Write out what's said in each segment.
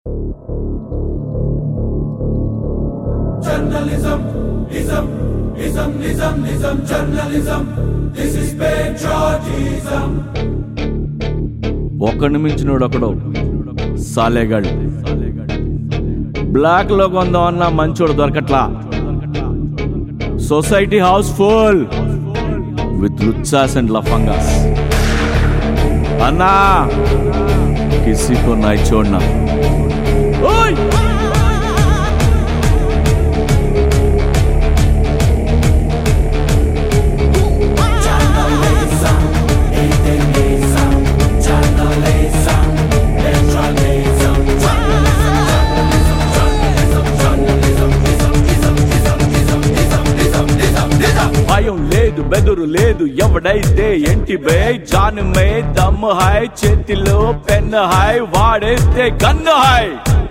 Journalism, ism, ism, ism, ism, journalism. This is patriotism. ఒకడిని మించినోడు ఒకడు సాలేగాడు black లో కొందామన్నా మంచోడు దొరకట్లా సొసైటీ హౌస్ ఫుల్ విత్ లుచ్చాస్ అండ్ లఫంగాస్ అన్నా కిసి కో నై చూడనా ఓయ్ Journalism, atheism, journalism, patriotism, journalism, journalism, journalism, journalism, ism, ism, ism, ism, ism, ism, ism. భయం లేదు బెదురు లేదు ఎవడైతే ఎంటి బే జాన్ మే దమ్ హాయ్ చేతిలో పెన్ హాయ్ వాడేస్తే గన్ను హాయ్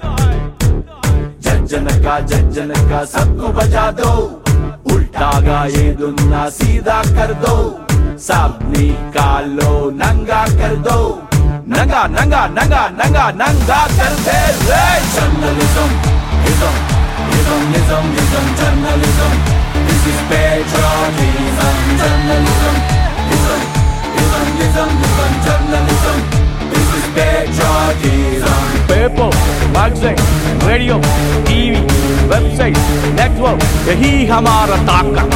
జజ్జనక జజ్జనక సబ్కు బజా దో ఉల్టాగా ఏదున్నా సీదా కర్ దో సబ్ని కాలో నంగా కర్ దో నంగా నంగా నంగా నంగా నంగా కర్ దే రే Journalism, ism, ism, ism, ism, journalism. This is patriotism. Journalism, ism, ism, ism, ism, journalism. This is patriotism. Paper magazine radio TV website network यही हमारा ताकत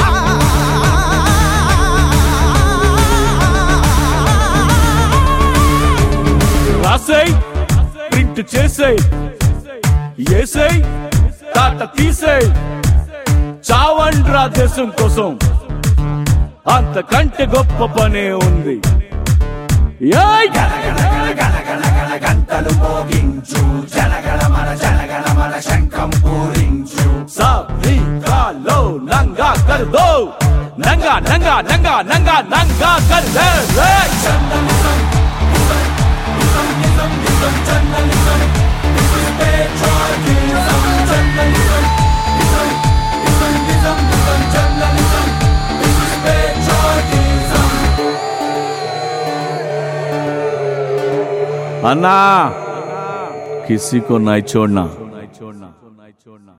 రాసేయ్ ప్రింట్ చేసేయ్ ఏసేయ్ తాట తీసేయ్ చావండ్రా దేశం కోసం అంతకంటే గొప్ప పనే ఉంది ఏయ్ గంటలు మోగించు జనగణ మన జనగణ మన శంఖం పూరించు సబ్రికాలో నంగా కర్ దో నంగా నంగా నంగా నంగా నంగా కర్ దే రే Journalism, ism, ism, ism, ism, journalism. This is patriotism. Journalism, ism, ism, ism, ism, journalism. This is patriotism. अन्ना किसी को नहीं छोड़ना